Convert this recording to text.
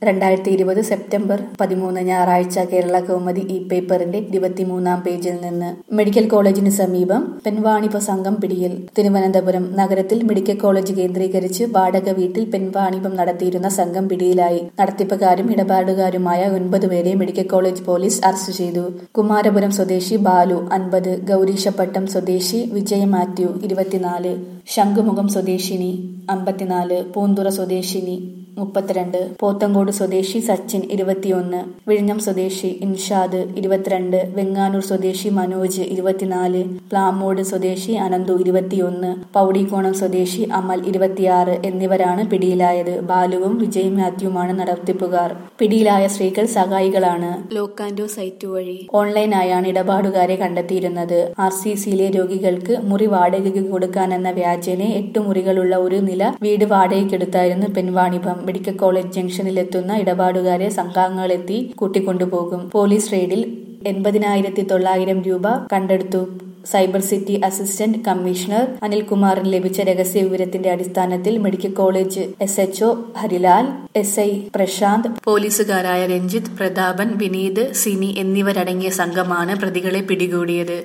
രണ്ടായിരത്തി ഇരുപത് സെപ്റ്റംബർ പതിമൂന്ന് ഞായറാഴ്ച കേരള കൗമുദി ഇ പേപ്പറിന്റെ ഇരുപത്തിമൂന്നാം പേജിൽ നിന്ന് മെഡിക്കൽ കോളേജിന് സമീപം പെൺവാണിഭ സംഘം പിടിയിൽ തിരുവനന്തപുരം നഗരത്തിൽ മെഡിക്കൽ കോളേജ് കേന്ദ്രീകരിച്ച് വാടക വീട്ടിൽ പെൺവാണിഭം നടത്തിയിരുന്ന സംഘം പിടിയിലായി നടത്തിപ്പുകാരും ഇടപാടുകാരുമായ ഒൻപത് പേരെ മെഡിക്കൽ കോളേജ് പോലീസ് അറസ്റ്റ് ചെയ്തു കുമാരപുരം സ്വദേശി ബാലു അൻപത് ഗൗരീശപ്പട്ടം സ്വദേശി വിജയ് മാത്യു ഇരുപത്തിനാല് ശംഖുമുഖം സ്വദേശിനി അമ്പത്തിനാല് പൂന്തുറ സ്വദേശിനി മുപ്പത്തിരണ്ട് പോത്തങ്കോട് സ്വദേശി സച്ചിൻ ഇരുപത്തിയൊന്ന് വിഴിഞ്ഞം സ്വദേശി ഇൻഷാദ് ഇരുപത്തിരണ്ട് വെങ്ങാനൂർ സ്വദേശി മനോജ് ഇരുപത്തിനാല് പ്ലാമോട് സ്വദേശി അനന്തു ഇരുപത്തിയൊന്ന് പൗടിക്കോണം സ്വദേശി അമൽ ഇരുപത്തിയാറ് എന്നിവരാണ് പിടിയിലായത് ബാലുവും വിജയ് മാത്യുവുമാണ് നടത്തിപ്പുകാർ പിടിയിലായ സ്ത്രീകൾ സഹായികളാണ് ലോക്കാൻഡോ സൈറ്റ് വഴി ഓൺലൈനായാണ് ഇടപാടുകാരെ കണ്ടെത്തിയിരുന്നത് ആർ സി സിയിലെ രോഗികൾക്ക് മുറി വാടകയ്ക്ക് കൊടുക്കാനെന്ന വ്യാജേനെ എട്ട് മുറികളുള്ള ഒരു നില വീട് വാടകയ്ക്കെടുത്തായിരുന്നു പെൺവാണിഭം മെഡിക്കൽ കോളേജ് ജംഗ്ഷനിലെത്തുന്ന ഇടപാടുകാരെ സംഘാംഗങ്ങളെത്തി കൂട്ടിക്കൊണ്ടുപോകും പോലീസ് റെയ്ഡിൽ എൺപതിനായിരത്തി തൊള്ളായിരം രൂപ കണ്ടെടുത്തു സൈബർ സിറ്റി അസിസ്റ്റന്റ് കമ്മീഷണർ അനിൽകുമാറിന് ലഭിച്ച രഹസ്യ വിവരത്തിന്റെ അടിസ്ഥാനത്തിൽ medical college S H O Harilal S I Prashanth പോലീസുകാരായ രഞ്ജിത്ത് പ്രതാപൻ വിനീത് സിനി എന്നിവരടങ്ങിയ സംഘമാണ് പ്രതികളെ പിടികൂടിയത്